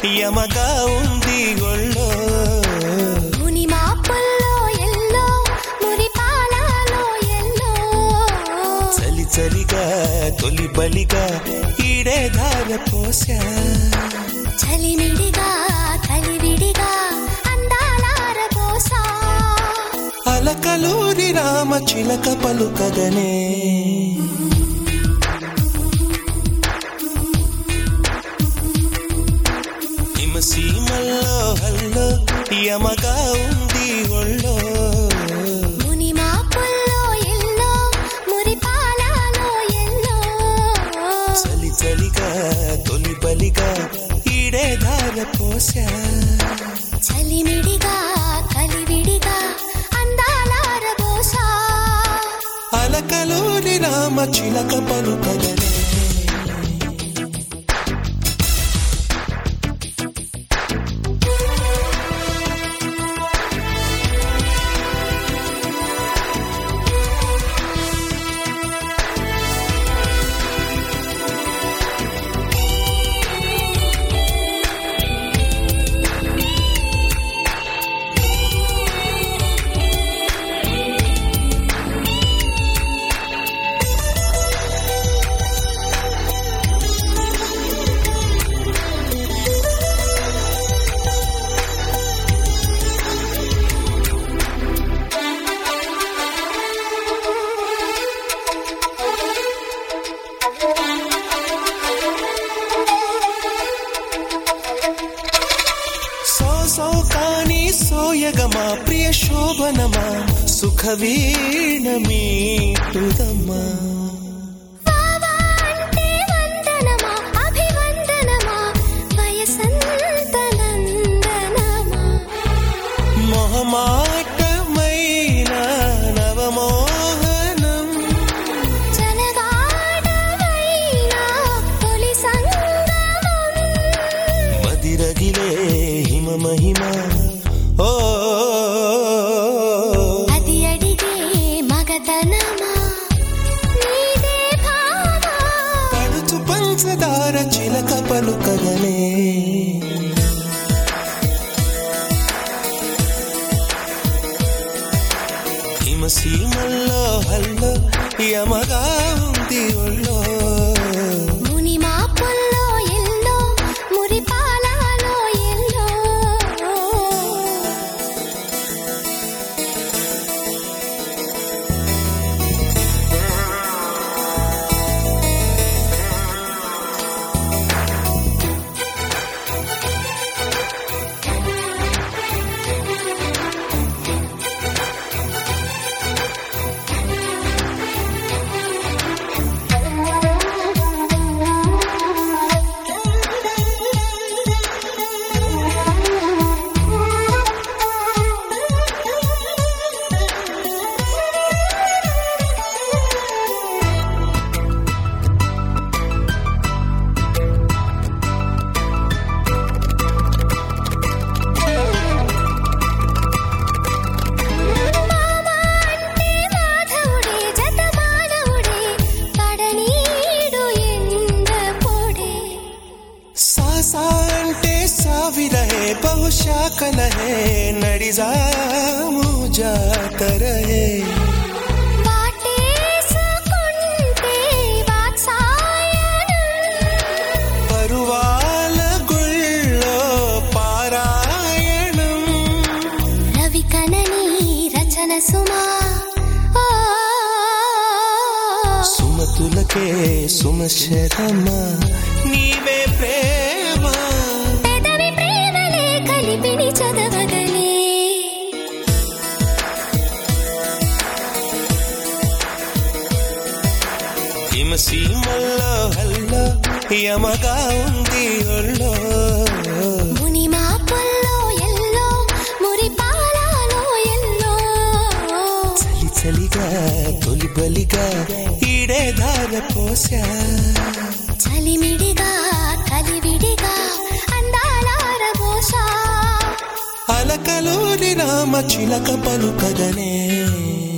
యమగా ఉంది ఒళ్ళో ముని మాపుల్లో ఎల్లో మురి పాలలో ఎల్లో చలి చలిగా తొలి బలిగా ఈడే ధార పోసా చలిమిడిగా కలివిడిగా అందాలార పోసా అలకలూరి రామ చిలక పలుకగనే హిమసీమల్లో హల్లో యమగా ఉంది ఒళ్ళో ముని మాపుల్లో ఎల్లో మురి పాలలో ఎల్లో చలి చలిగా తొలి బలిగా ఈడే ధార పోసా చలిమిడిగా కలివిడిగా అందాలార పోసా అలకలూరి రామ చిలక పలుకగనే సో సో కాని సోయగమా ప్రియ శోభనమా సుఖవీణ మీటుదమ్మా వావా అంటే వందనమా అభివందనమా వయసంత నందనమా మొహమాటమైన నవమోహనం జనగాడవైనా తొలి సంగమం మదిరగిలే హిమ మహిమ ఓ అది అడిగే మగతనమా నీదే భావా పడుచు పంచదార చిలక పలుకగనే హిమసీమల్లో హల్లో యమగా ఉంది ఒళ్ళో ముని మాపుల్లో ఎల్లో మురి పాలలో ఎల్లో మామా అంటే మాధవుడే జత మానవుడే పడనీడు ఎండ పొడే సాసా అంటే ಸಾವಿರಹೇ ಬಹುಶಾಖನಹೇ ನಡಿಜಾಮು ಜಾತರಹೇ వాటేసుకుంటే వాత్సాయనం పరువాల గుళ్ళో పారాయణం రవి కనని రచన సుమా ఓ సుమతులకే సుమశరమ నీవే ప్రేమ పెదవి ప్రేమలే కలిపిని చదవగలే హిమసీమల్లో హల్లో యమగా ఉంది ఒళ్ళో ముని మాపుల్లో ఎల్లో మురి పాలలో ఎల్లో చలి చలిగా తొలి బలిగా ఈడే ధార పోసా చలిమిడిగా కలివిడిగా అందాలార బోషా అలకలూరి రామ చిలక పలుకగనే